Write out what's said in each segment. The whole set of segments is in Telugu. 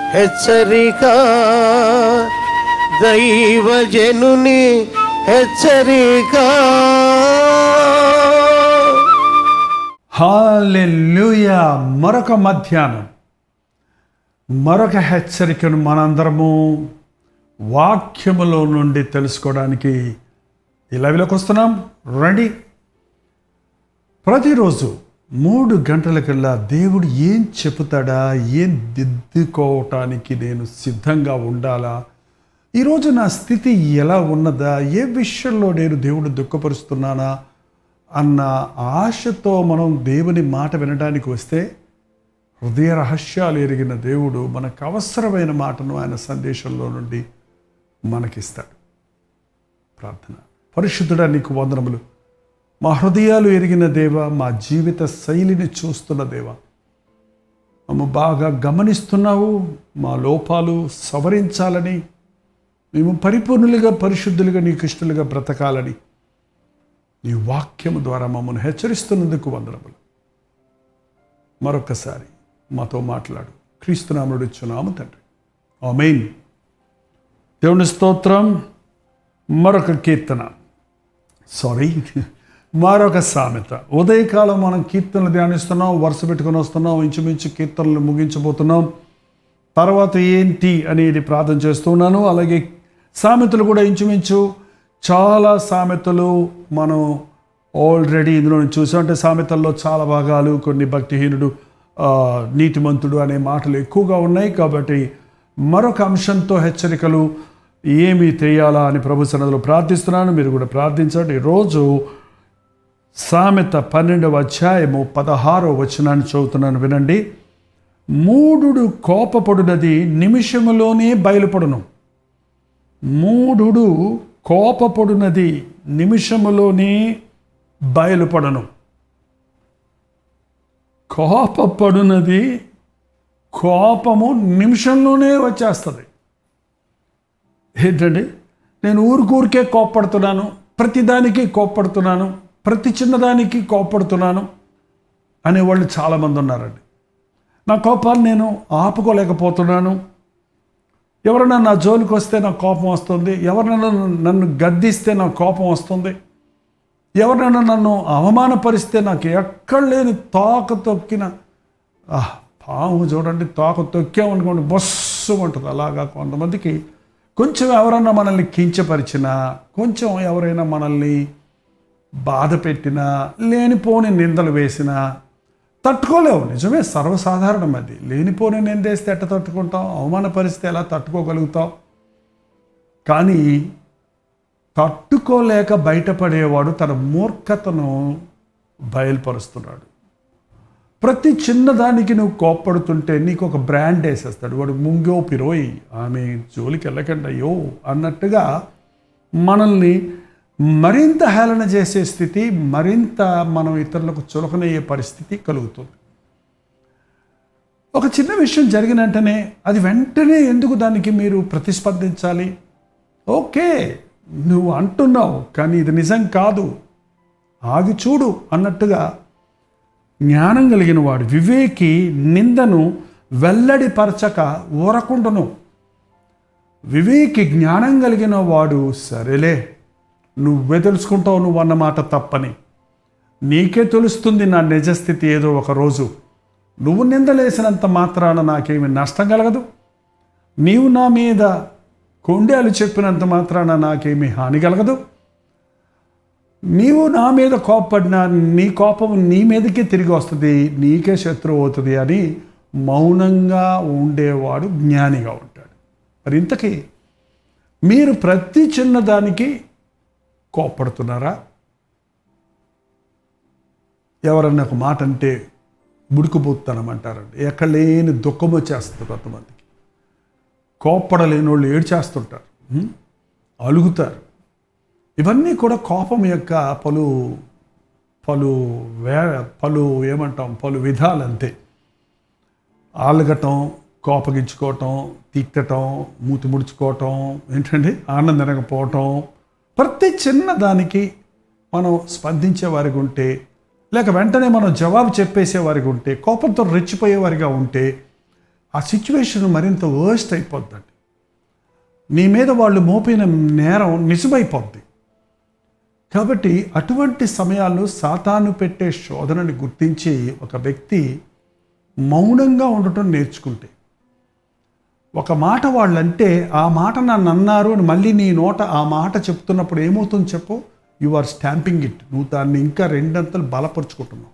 హెచ్చరిక దైవజనుని హెచ్చరిక హాలెల్లుయా మరొక మధ్యాహ్నం మరొక హెచ్చరికను మనందరము వాక్యములో నుండి తెలుసుకోవడానికి ఈ లైవ్లోకి వస్తున్నాం రండి ప్రతిరోజు మూడు గంటలకల్లా దేవుడు ఏం చెబుతాడా ఏం దిద్దుకోవటానికి నేను సిద్ధంగా ఉండాలా ఈరోజు నా స్థితి ఎలా ఉన్నదా ఏ విషయంలో నేను దేవుడు దుఃఖపరుస్తున్నానా అన్న ఆశతో మనం దేవుని మాట వినడానికి వస్తే హృదయ రహస్యాలు ఎరిగిన దేవుడు మనకు అవసరమైన మాటను ఆయన సందేశంలో నుండి మనకిస్తాడు ప్రార్థన పరిశుద్ధుడా నీకు వందనములు మా హృదయాలు ఎరిగిన దేవ మా జీవిత శైలిని చూస్తున్న దేవ మమ్మ బాగా గమనిస్తున్నావు మా లోపాలు సవరించాలని మేము పరిపూర్ణులుగా పరిశుద్ధులుగా నీకు ఇష్టలుగా బ్రతకాలని నీ వాక్యము ద్వారా మమ్మల్ని హెచ్చరిస్తున్నందుకు వందనములు మరొకసారి మాతో మాట్లాడు క్రీస్తునాముడు ఇచ్చున్నాము తండ్రి ఆమెన్ దేవుని స్తోత్రం మరొక కీర్తన సారీ మరొక సామెత ఉదయకాలం మనం కీర్తనలు ధ్యానిస్తున్నాం వరుస పెట్టుకొని వస్తున్నాం ఇంచుమించు కీర్తనలు ముగించబోతున్నాం తర్వాత ఏంటి అనేది ప్రార్థన చేస్తున్నాను అలాగే సామెతలు కూడా ఇంచుమించు చాలా సామెతలు మనం ఆల్రెడీ ఇందులో నుంచి చూసాం అంటే సామెతల్లో చాలా భాగాలు కొన్ని భక్తిహీనుడు ఆ, నీతిమంతుడు అనే మాటలు ఎక్కువగా ఉన్నాయి కాబట్టి మరొక అంశంతో హెచ్చరికలు ఏమి తెలియాలా అని ప్రభు సన్నదిలో ప్రార్థిస్తున్నాను మీరు కూడా ప్రార్థించండి రోజు సామెత పన్నెండవ అధ్యాయము పదహారో వచనాన్ని చదువుతున్నాను వినండి మూడుడు కోపపడునది నిమిషములోనే బయలుపడును మూఢుడు కోపపడునది నిమిషములోనే బయలుపడను కోపపడునది కోపము నిమిషంలోనే వచ్చేస్తుంది ఏంటండి నేను ఊరికూరికే కోప్పడుతున్నాను ప్రతిదానికి కోప్పడుతున్నాను ప్రతి చిన్నదానికి కోప్పడుతున్నాను అనేవాళ్ళు చాలామంది ఉన్నారండి నా కోపాన్ని నేను ఆపుకోలేకపోతున్నాను ఎవరైనా నా జోలికి వస్తే నాకు కోపం వస్తుంది ఎవరైనా నన్ను గద్దిస్తే నాకు కోపం వస్తుంది ఎవరైనా నన్ను అవమానపరిస్తే నాకు ఎక్కడ లేని తోక తొక్కిన ఆ, పాము చూడండి తోక తొక్కామనుకోండి బస్సు ఉంటుంది అలాగా కొంతమందికి కొంచెం ఎవరైనా మనల్ని కించపరిచినా కొంచెం ఎవరైనా మనల్ని బాధ పెట్టినా లేనిపోని నిందలు వేసినా తట్టుకోలేవు నిజమే సర్వసాధారణం అది లేనిపోని నిందేస్తే ఎట్ట తట్టుకుంటాం అవమానపరిస్తే ఎలా తట్టుకోగలుగుతాం కానీ తట్టుకోలేక బయటపడేవాడు తన మూర్ఖతను బయలుపరుస్తున్నాడు ప్రతి చిన్నదానికి నువ్వు కోప్పడుతుంటే నీకు ఒక బ్రాండ్ వేసేస్తాడు వాడు ముంగో పిరోయ్ ఆమె జోలికి వెళ్ళకండి అయ్యో అన్నట్టుగా మనల్ని మరింత హేళన చేసే స్థితి మరింత మనం ఇతరులకు చులకనయ్యే పరిస్థితి కలుగుతుంది ఒక చిన్న విషయం జరిగిన వెంటనే అది వెంటనే ఎందుకు దానికి మీరు ప్రతిస్పందించాలి ఓకే నువ్వు అంటున్నావు కానీ ఇది నిజం కాదు ఆగి చూడు అన్నట్టుగా జ్ఞానం కలిగిన వాడు వివేకి నిందను వెల్లడిపరచక ఊరకుండును వివేకి జ్ఞానం కలిగిన వాడు సరేలే నువ్వే తెలుసుకుంటావు నువ్వు అన్నమాట తప్పని నీకే తెలుస్తుంది నా నిజస్థితి ఏదో ఒక రోజు నువ్వు నిందలేసినంత మాత్రాన నాకేమి నష్టం కలగదు నీవు నా మీద కొండేలు చెప్పినంత మాత్రాన నాకేమి హాని కలగదు నీవు నా మీద కోప్పడినా నీ కోపం నీ మీదకే తిరిగి వస్తుంది నీకే శత్రువు అవుతుంది అని మౌనంగా ఉండేవాడు జ్ఞానిగా ఉంటాడు మరి ఇంతకీ మీరు ప్రతి చిన్నదానికి కోప్పడుతున్నారా ఎవరన్నా ఒక మాట అంటే ముడుకుపోతానమంటారండి ఎక్కడ లేని దుఃఖం వచ్చేస్తుంది కొంతమందికి కోప్పడలేని వాళ్ళు ఏడ్చేస్తుంటారు ఉం? అలుగుతారు ఇవన్నీ కూడా కోపం యొక్క పలు పలు వే పలు ఏమంటాం పలు విధాలు అంతే ఆలగటం కోపగించుకోవటం తిట్టటం మూతి ముడుచుకోవటం ఏంటండి ఆనందనకపోవటం ప్రతి చిన్న దానికి మనం స్పందించే వారికి ఉంటే లేక వెంటనే మనం జవాబు చెప్పేసే వారికి ఉంటే కోపంతో రెచ్చిపోయే వారిగా ఉంటే ఆ సిచ్యువేషన్ మరింత వర్స్ట్ అయిపోద్దండి నీ మీద వాళ్ళు మోపిన నేరం నిజమైపోద్ది కాబట్టి అటువంటి సమయాల్లో సాతాను పెట్టే శోధనని గుర్తించి ఒక వ్యక్తి మౌనంగా ఉండటం నేర్చుకుంటే ఒక మాట వాళ్ళంటే ఆ మాట నన్ను అన్నారు అని మళ్ళీ నీ నోట ఆ మాట చెప్తున్నప్పుడు ఏమవుతుంది చెప్పు యు ఆర్ స్టాంపింగ్ ఇట్ నువ్వు దాన్ని ఇంకా రెండంతలు బలపరుచుకుంటున్నావు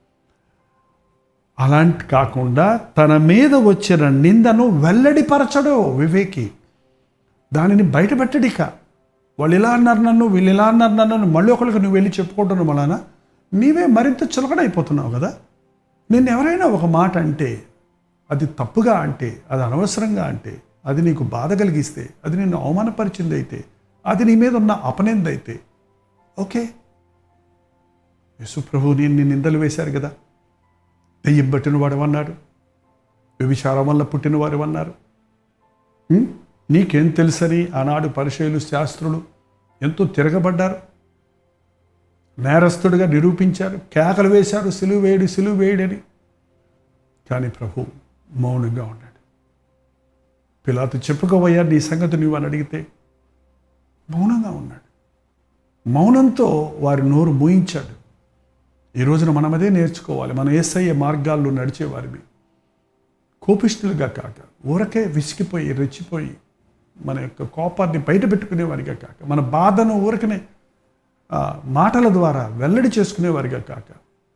అలాంటి కాకుండా తన మీద వచ్చిన నిందను వెల్లడిపరచడు వివేకి దానిని బయటపెట్టడిక వాళ్ళు ఇలా అన్నారు నన్ను వీళ్ళు ఇలా అన్నారు నన్ను మళ్ళీ ఒకరికి నువ్వు వెళ్ళి చెప్పుకుంటున్నావు మళ్ళానా నీవే మరింత చులకడైపోతున్నావు కదా నేను ఎవరైనా ఒక మాట అంటే అది తప్పుగా అంటే అది అనవసరంగా అంటే అది నీకు బాధ కలిగిస్తే అది నిన్ను అవమానపరిచింది అయితే అది నీ మీద ఉన్న అపనింద అయితే ఓకే యేసు ప్రభు నేను నిందలు వేశారు కదా దెయ్యం పట్టిన వాడవన్నాడు వ్యభిచారం వల్ల పుట్టిన వారు అన్నారు ఉం? నీకేం తెలుసని ఆనాడు పరిచయులు శాస్త్రులు ఎంతో తిరగబడ్డారు నేరస్తుడిగా నిరూపించారు కేకలు వేశారు సిలువ వేడి సిలువ వేయడని కానీ ప్రభు మౌనంగా ఉన్నాడు పిలాతు చెప్పుకోవయ్యా నీ సంగతి నువ్వు అని అడిగితే మౌనంగా ఉన్నాడు మౌనంతో వారి నోరు మూయించాడు ఈ రోజున మనం అదే నేర్చుకోవాలి మన ఏసయ్య మార్గాల్లో నడిచేవారివి కోపిష్ఠులుగా కాక ఊరకే విసిగిపోయి రెచ్చిపోయి మన యొక్క కోపాన్ని బయట పెట్టుకునేవారిగా కాక మన బాధను ఊరకనే ఆ, మాటల ద్వారా వెల్లడి చేసుకునేవారిగా కాక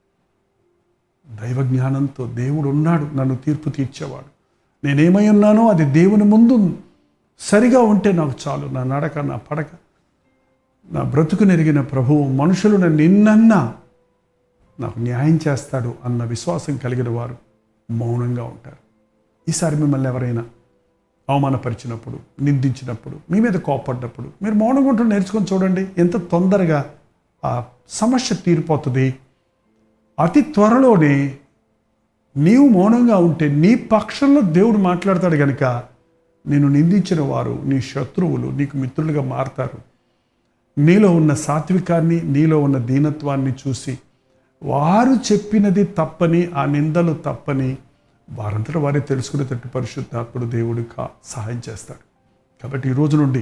దైవ జ్ఞానంతో దేవుడు ఉన్నాడు నన్ను తీర్పు తీర్చేవాడు నేనేమై ఉన్నానో అది దేవుని ముందు సరిగా ఉంటే నాకు చాలు నా నడక నా పడక నా బ్రతుకు నెరిగిన ప్రభువు మనుషులను నిన్నన్నా నాకు న్యాయం చేస్తాడు అన్న విశ్వాసం కలిగిన వారు మౌనంగా ఉంటారు ఈసారి మిమ్మల్ని ఎవరైనా అవమానపరిచినప్పుడు నిందించినప్పుడు మీ మీద కోపడ్డప్పుడు మీరు మౌనంగా ఉంటూ నేర్చుకొని చూడండి ఎంత తొందరగా ఆ సమస్య తీరిపోతుంది అతి త్వరలోనే నీవు మౌనంగా ఉంటే నీ పక్షంలో దేవుడు మాట్లాడతాడు కనుక నేను నిందించిన వారు నీ శత్రువులు నీకు మిత్రులుగా మారతారు నీలో ఉన్న సాత్వికాన్ని నీలో ఉన్న దీనత్వాన్ని చూసి వారు చెప్పినది తప్పని ఆ నిందలు తప్పని వారంతటా వారే తెలుసుకునేటట్టు పరిశుద్ధాత్ముడు దేవుడు కా సహాయం చేస్తాడు కాబట్టి ఈ రోజు నుండి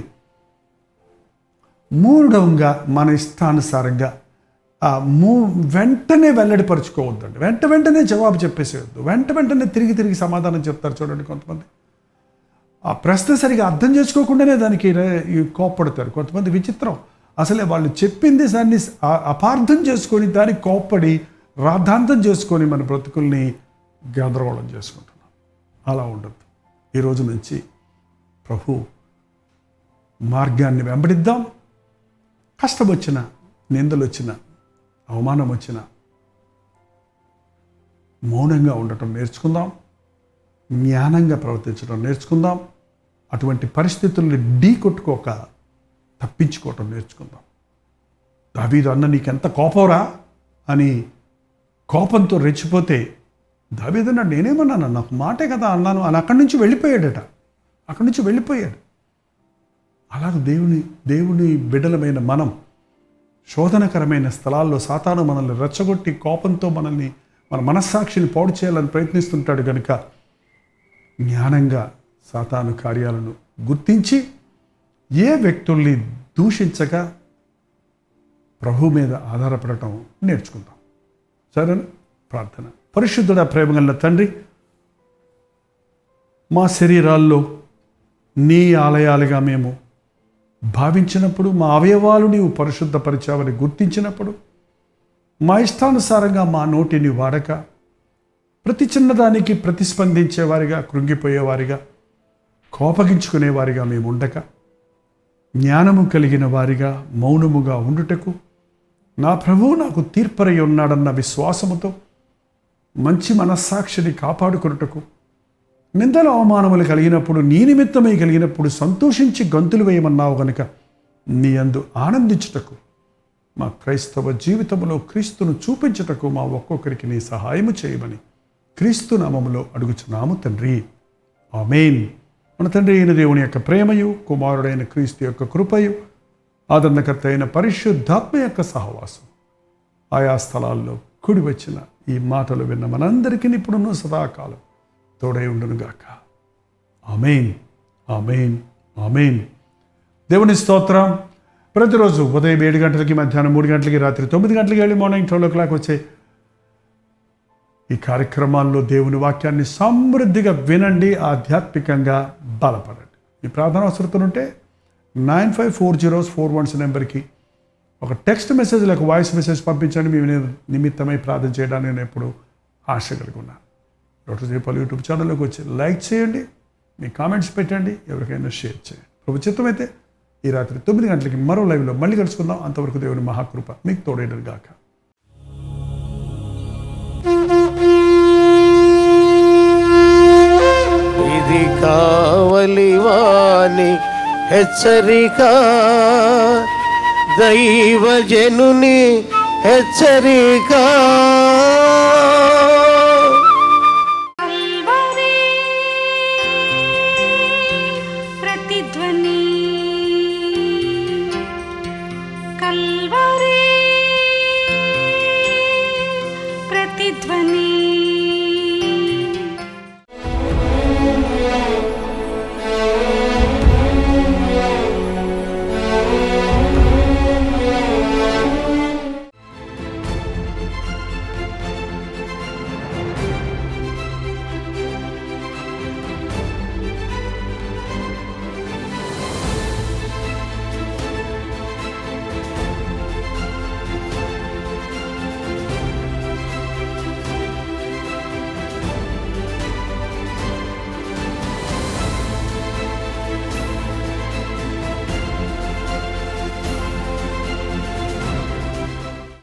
మూఢంగా మన ఇష్టానుసారంగా ఆ మూ వెంటనే వెల్లడిపరుచుకోవద్దండి వెంట వెంటనే జవాబు చెప్పేసేయద్దు వెంట వెంటనే తిరిగి తిరిగి సమాధానం చెప్తారు చూడండి కొంతమంది ఆ ప్రశ్న సరిగా అర్థం చేసుకోకుండానే దానికి రే- ఈ కోప్పడతారు కొంతమంది విచిత్రం అసలే వాళ్ళు చెప్పింది దాన్ని ఆ- అపార్థం చేసుకొని దానికి కోప్పడి రాద్ధాంతం చేసుకొని మన బ్రతుకుల్ని గందరగోళం చేసుకుంటున్నాం అలా ఉండద్దు ఈ రోజు నుంచి ప్రభు మార్గాన్ని వెంబడిద్దాం కష్టం వచ్చిన నిందలు వచ్చిన అవమానం వచ్చిన మౌనంగా ఉండటం నేర్చుకుందాం జ్ఞానంగా ప్రవర్తించడం నేర్చుకుందాం అటువంటి పరిస్థితుల్ని ఢీ కొట్టుకోక తప్పించుకోవటం నేర్చుకుందాం దావీదు అన్న నీకెంత కోపంరా అని కోపంతో రెచ్చిపోతే దావీదన్నాడు నేనేమన్నాను నాకు మాటే కదా అన్నాను అని అక్కడి నుంచి వెళ్ళిపోయాడట అక్కడి నుంచి వెళ్ళిపోయాడు అలాగే దేవుని దేవుని బిడ్డలమైన మనం శోధనకరమైన స్థలాల్లో సాతాను మనల్ని రెచ్చగొట్టి కోపంతో మనల్ని మన మనస్సాక్షిని పాడు చేయాలని ప్రయత్నిస్తుంటాడు కనుక జ్ఞానంగా సాతాను కార్యాలను గుర్తించి ఏ వ్యక్తుల్ని దూషించక ప్రభు మీద ఆధారపడటం నేర్చుకుందాం సరే ప్రార్థన పరిశుద్ధుడ ప్రేమగల తండ్రి మా శరీరాల్లో నీ ఆలయాలుగా మేము భావించినప్పుడు మా అవయవాలు నీవు పరిశుద్ధపరిచావని గుర్తించినప్పుడు మా ఇష్టానుసారంగా మా నోటిని వాడక ప్రతి చిన్నదానికి ప్రతిస్పందించేవారిగా కృంగిపోయేవారిగా కోపగించుకునేవారిగా మేము ఉండక జ్ఞానము కలిగిన వారిగా మౌనముగా ఉండుటకు నా ప్రభువు నాకు తీర్పరై ఉన్నాడన్న విశ్వాసముతో మంచి మనస్సాక్షిని కాపాడుకొనుటకు నిందల అవమానములు కలిగినప్పుడు నీ నిమిత్తమై కలిగినప్పుడు సంతోషించి గంతులు వేయమన్నావు గనుక నీ అందు ఆనందించుటకు మా క్రైస్తవ జీవితంలో క్రీస్తును చూపించుటకు మా ఒక్కొక్కరికి నీ సహాయము చేయమని క్రీస్తు నామములో అడుగుచున్నాము తండ్రి ఆమెన్ మన తండ్రి అయిన దేవుని యొక్క ప్రేమయు కుమారుడైన క్రీస్తు యొక్క కృపయు ఆదరణకర్త అయిన పరిశుద్ధాత్మ యొక్క సహవాసం ఆయా స్థలాల్లో కూడి వచ్చిన ఈ మాటలు విన్న మనందరికీ ఇప్పుడున్న సదాకాలం తోడై ఉండును గాక ఆమెన్ ఆమెన్ ఆమెన్ దేవుని స్తోత్రం ప్రతిరోజు ఉదయం ఏడు గంటలకి మధ్యాహ్నం మూడు గంటలకి రాత్రి తొమ్మిది గంటలకి వెళ్ళి మార్నింగ్ ట్వెల్వ్ ఓ క్లాక్ వచ్చే ఈ కార్యక్రమాల్లో దేవుని వాక్యాన్ని సమృద్ధిగా వినండి ఆధ్యాత్మికంగా బలపడండి ఈ ప్రార్థన అవసరం ఉంటే nine five four zeros four ones నెంబర్కి ఒక టెక్స్ట్ మెసేజ్ లేక వాయిస్ మెసేజ్ పంపించండి మీ నిమిత్తమై ప్రార్థన చేయడానికి నేను ఎప్పుడు ఆశ కలిగి ఉన్నాను డాక్టర్ జయపాల్ యూట్యూబ్ ఛానల్లోకి వచ్చి లైక్ చేయండి మీ కామెంట్స్ పెట్టండి ఎవరికైనా షేర్ చేయండి ప్రభు చిత్తమైతే ఈ రాత్రి తొమ్మిది గంటలకి మరో లైవ్లో మళ్ళీ కలుసుకుందాం అంతవరకు దేవుని మహాకృప మీకు తోడేయడం గాక ఇది కావలి వాని హెచ్చరిక దైవజనుని హెచ్చరిక కల్వరి ప్రతిధ్వని కల్వరి ప్రతిధ్వని